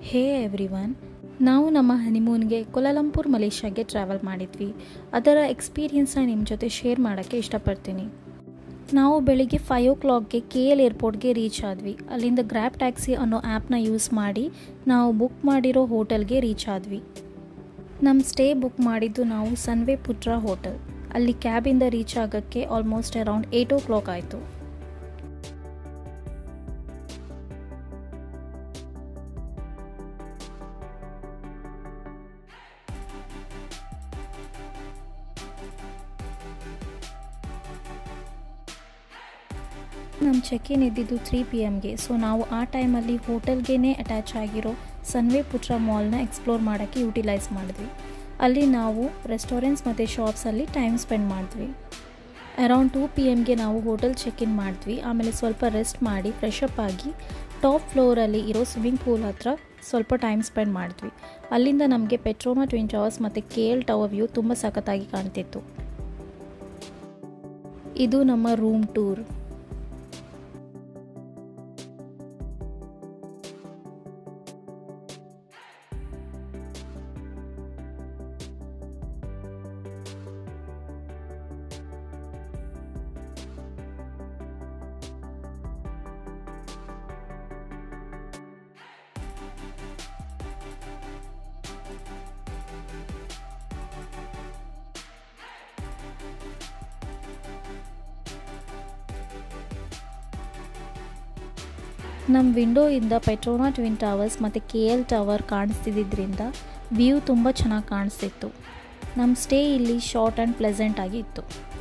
ಹೇ everyone ನಾವು ನಮ್ಮ ಹನಿಮೂನ್ಗೆ ಕೊಲಾಲಂಪುರ್ ಮಲೇಷ್ಯಾಗೆ travel ಮಾಡಿದ್ವಿ ಅದರ ಎಕ್ಸ್ಪೀರಿಯನ್ಸ್ನ ನಿಮ್ಮ ಜೊತೆ ಶೇರ್ ಮಾಡೋಕ್ಕೆ ಇಷ್ಟಪಡ್ತೀನಿ ನಾವು ಬೆಳಿಗ್ಗೆ ಫೈವ್ ಓ ಕ್ಲಾಕ್ಗೆ ಕೆ ಎಲ್ ಏರ್ಪೋರ್ಟ್ಗೆ ರೀಚ್ ಆದ್ವಿ ಅಲ್ಲಿಂದ ಗ್ರ್ಯಾಬ್ ಟ್ಯಾಕ್ಸಿ ಅನ್ನೋ ಆ್ಯಪ್ನ ಯೂಸ್ ಮಾಡಿ ನಾವು ಬುಕ್ ಮಾಡಿರೋ ಹೋಟೆಲ್ಗೆ ರೀಚ್ ಆದ್ವಿ ನಮ್ಮ ಸ್ಟೇ ಬುಕ್ ಮಾಡಿದ್ದು ನಾವು ಸನ್ವೆ ಪುಟ್ರ ಹೋಟೆಲ್ ಅಲ್ಲಿ ಕ್ಯಾಬಿಂದ ರೀಚ್ ಆಗೋಕ್ಕೆ almost around eight o'clock ಆಯಿತು ನಮ್ಮ ಚೆಕ್ ಇನ್ ಇದ್ದಿದ್ದು ತ್ರೀ ಪಿ ಎಮ್ಗೆ ಸೊ ನಾವು ಆ ಟೈಮಲ್ಲಿ ಹೋಟೆಲ್ಗೇ ಅಟ್ಯಾಚ್ ಆಗಿರೋ ಸನ್ವೆ ಪುಟ್ರ ಮಾಲ್ನ ಎಕ್ಸ್ಪ್ಲೋರ್ ಮಾಡೋಕ್ಕೆ ಯೂಟಿಲೈಸ್ ಮಾಡಿದ್ವಿ ಅಲ್ಲಿ ನಾವು ರೆಸ್ಟೋರೆಂಟ್ಸ್ ಮತ್ತು ಶಾಪ್ಸಲ್ಲಿ ಟೈಮ್ ಸ್ಪೆಂಡ್ ಮಾಡಿದ್ವಿ ಅರೌಂಡ್ ಟೂ ಪಿ ಎಮ್ಗೆ ನಾವು ಹೋಟೆಲ್ ಚೆಕ್ ಇನ್ ಮಾಡಿದ್ವಿ ಆಮೇಲೆ ಸ್ವಲ್ಪ ರೆಸ್ಟ್ ಮಾಡಿ ಫ್ರೆಶ್ ಅಪ್ ಆಗಿ ಟಾಪ್ ಫ್ಲೋರಲ್ಲಿ ಇರೋ ಸ್ವಿಮ್ಮಿಂಗ್ ಪೂಲ್ ಹತ್ರ ಸ್ವಲ್ಪ ಟೈಮ್ ಸ್ಪೆಂಡ್ ಮಾಡಿದ್ವಿ ಅಲ್ಲಿಂದ ನಮಗೆ ಪೆಟ್ರೋಮಾ ಟ್ವಿನ್ ಟವರ್ಸ್ ಮತ್ತು ಕೆ ಎಲ್ ಟವರ್ ವ್ಯೂ ತುಂಬ ಸಖತ್ತಾಗಿ ಕಾಣ್ತಿತ್ತು ಇದು ನಮ್ಮ ರೂಮ್ ಟೂರ್ ನಮ್ಮ ವಿಂಡೋಯಿಂದ ಪೆಟ್ರೋನಾ ಟ್ವಿನ್ ಟವರ್ಸ್ ಮತ್ತು ಕೆ ಎಲ್ ಟವರ್ ಕಾಣಿಸ್ತಿದ್ದರಿಂದ ವ್ಯೂ ತುಂಬ ಚೆನ್ನಾಗಿ ಕಾಣಿಸ್ತಿತ್ತು ನಮ್ಮ ಸ್ಟೇ ಇಲ್ಲಿ ಶಾರ್ಟ್ ಆ್ಯಂಡ್ ಪ್ಲೆಸೆಂಟ್ ಆಗಿ ಇತ್ತು